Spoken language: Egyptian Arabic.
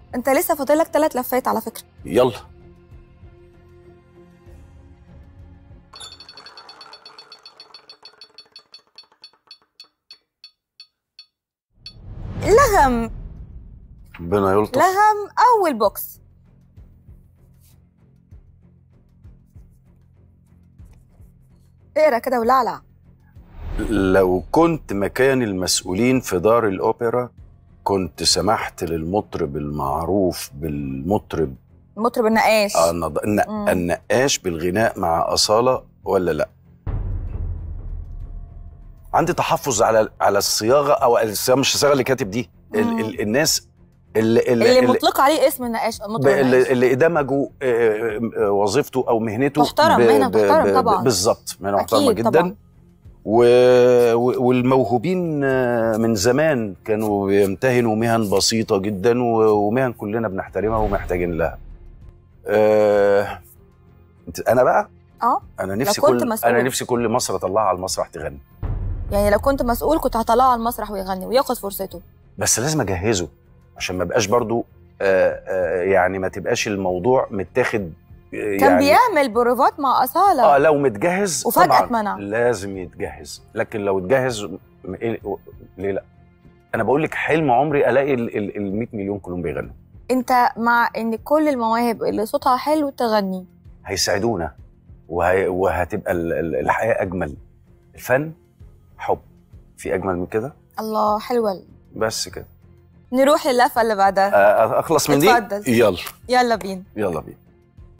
انت لسه فاضل لك ثلاث لفات على فكره يلا لغم ربنا يلطف لغم اول بوكس اقرا كده ولعلع لو كنت مكان المسؤولين في دار الأوبرا كنت سمحت للمطرب المعروف بالمطرب المطرب النقاش آه، النض- الن- مم. النقاش بالغناء مع أصالة ولا لا عندي تحفظ على على الصياغة أو الصياغة مش الصياغة اللي كاتب دي ال مم. ال الناس اللي اللي, اللي اللي, مطلق عليه اسم النقاش المطرب النقاش اللي, اللي دمجوا آه، آه، وظيفته أو مهنته محترم، مهنة محترم طبعاً. بالظبط مهنة محترمة أكيد جدا طبعاً. و... و- والموهوبين آه، من زمان كانوا بيمتهنوا مهن بسيطة جدا و- ومهن كلنا بنحترمها ومحتاجين لها. آه... أنت- أنا بقى اه أنا نفسي كنت كل مسؤول. أنا نفسي كل مصر أطلعها على المسرح تغني يعني لو كنت مسؤول كنت هطلعه على المسرح ويغني وياخد فرصته بس لازم أجهزه عشان ما بقاش برضو آه آه يعني ما تبقاش الموضوع متاخد آه، كان يعني بيعمل بروفات مع اصاله اه لو متجهز وفجأة طبعاً اتمنع. لازم يتجهز لكن لو اتجهز م- إيه- ليه لا انا بقول لك حلم عمري الاقي ال ال 100 مليون كلهم بيغنوا انت مع ان كل المواهب اللي صوتها حلو تغني هيساعدونا وهي وهتبقى ال- ال- الحياه اجمل الفن حب في اجمل من كده الله حلوه بس كده نروح للفه اللي بعدها آه، اخلص من دي اتفضل. يلا يلا بينا يلا بينا